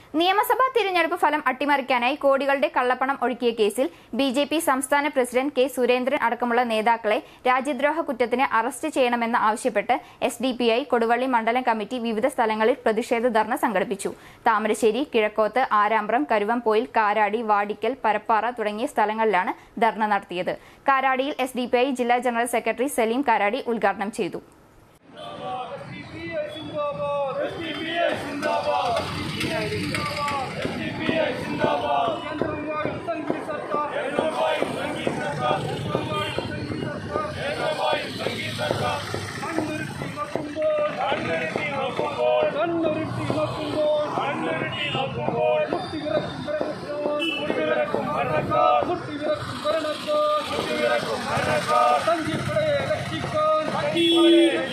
നിയമസഭാ തിരഞ്ഞെടുപ്പ് ഫലം അട്ടിമറിക്കാനായി കോടികളുടെ കള്ളപ്പണം ഒഴുക്കിയ കേസിൽ ബി ജെ പി സംസ്ഥാന പ്രസിഡന്റ് കെ സുരേന്ദ്രൻ അടക്കമുള്ള നേതാക്കളെ രാജ്യദ്രോഹ കുറ്റത്തിന് അറസ്റ്റ് ചെയ്യണമെന്ന് ആവശ്യപ്പെട്ട് S D P I Koduvally മണ്ഡലം കമ്മിറ്റി വിവിധ സ്ഥലങ്ങളിൽ പ്രതിഷേധ ധർണ സംഘടിപ്പിച്ചു താമരശ്ശേരി കിഴക്കോത്ത് ആരാമ്പ്രം കരുവംപോയിൽ കാരാടി വാടിക്കൽ പരപ്പാറ തുടങ്ങിയ സ്ഥലങ്ങളിലാണ് ധർണ നടത്തിയത് കാരാടിയിൽ എസ് ഡി പി ഐ ജില്ലാ ജനറൽ സെക്രട്ടറി സലീം കാരാടി ഉദ്ഘാടനം ചെയ്തു കേന്ദ്രവുമായി സംഘി സർക്കാർ കണ്ണുരുട്ടി നോക്കുമ്പോൾ കണ്ണുരുട്ടി നോക്കുമ്പോൾ മുട്ടിവിറക്കും ഭരണക്കാർ മുട്ടിവിറക്കും ഭരണക്കാർ സംഘിപ്പടയെ രക്ഷിക്കാൻ